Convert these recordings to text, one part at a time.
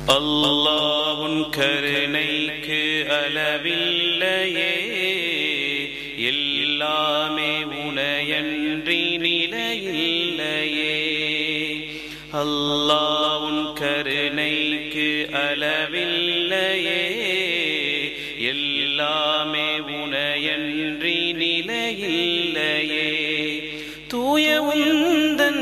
அல்லாஹ்வுன் கருணைக்கு அளவில்லையே எல்லாமே உனையன்றி நிலையில்லையே அல்லாஹ்வுன் கருணைக்கு அளவில்லையே எல்லாமே உனையன்றி நிலையில்லையே தூய உந்தன்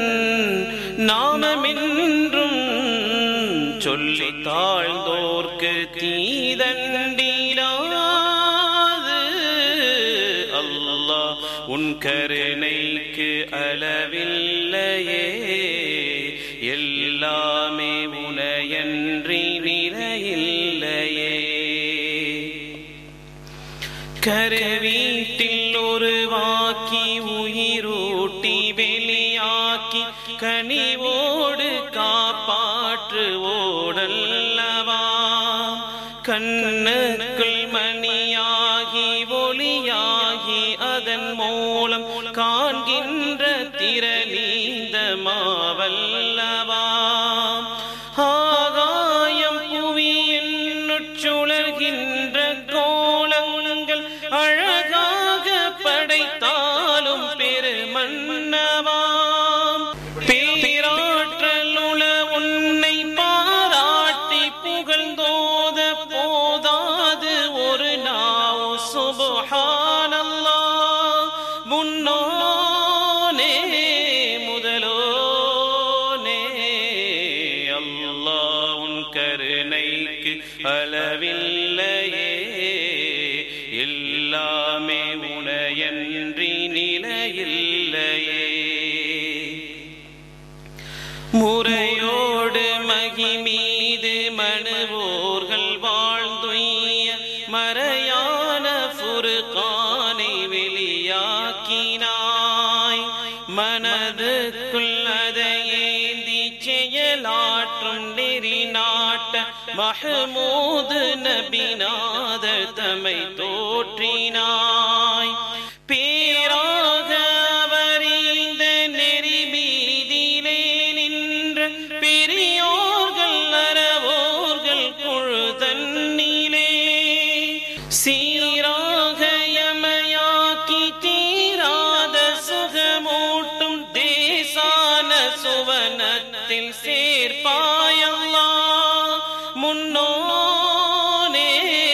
நாமமென்றும் சொல்லி தாழ்ந்தோர்க்கு தீதண்டிலாது அல்லாஹ் உன் கருணைக்கு அளவில்லையே எல்லாமே உனையன்றி நிலையில்லையே கருவீட்டில் உருவாக்கி உயிரூட்டி வெளியாக்கி கனிவோடு காப்பாற்றுவோடல்லவா கண்ணுக்குள் மணியாகி ஒளியாகி அதன் மூலம் காண்கின்ற திரளீந்த மாவல்லவா ஆகாயம் புவியின் சுழல்கின்ற கோலங்கள் அழகாக படைத்தாலும் பெருமன்னவாம் பேராற்றலுள உன்னை பாராட்டி புகழ்ந்தோத போதாது ஒரு நாவு சுபஹானல்லா முன்னோனே முதலோனே அல்லாஹ் உன் கருணைக்கு அளவில்லையே எல்லாமே உனையன்றி நிலையில்லையே முறையோடு மகிமீது மனுவோர்கள் வாழ்ந்துய்ய மறையான புருகானை வெளியாக்கினாய் மனதுக்குள் அதையேந்தி செயலாற்றும் நெறி நாட்ட மஹமூது நபிநாத தமை தோற்றினாய் பேராக அவரிந்த நெறி மீதிலே நின்ற பெரியோர்கள் அறவோர்கள் குழு தன்னிலே சீராக எமையாக்கி தீராத சுகமூட்டும் தேசான சுவனத்தில் சேர்ப்பாயல்லா முன்னோனே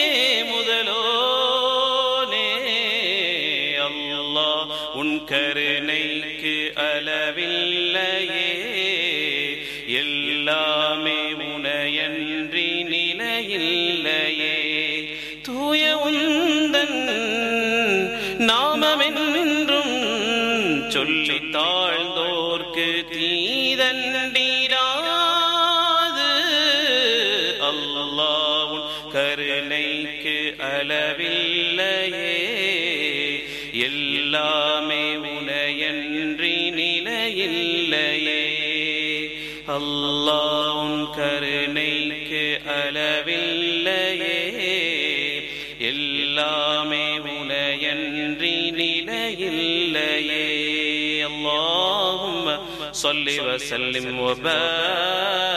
முதலோனே அல்லாஹ் உன் கருணைக்கு அளவில்லையே எல்லாமே உனையன்றி நிலையில்லையே தூய உந்தன் நாமமென்றும் சொல்லி தாழ்ந்தோர்க்கு தீதண்டிராது அல்லாஹ் உன் கருணைக்கு அளவில்லையே எல்லாமே உனையன்றி நிலையில்லையே அல்லாஹ் உன் கருணைக்கு அளவில்லையே எல்லாமே உனையன்றி நிலையில்லையே اللهم صل وسلم وبارك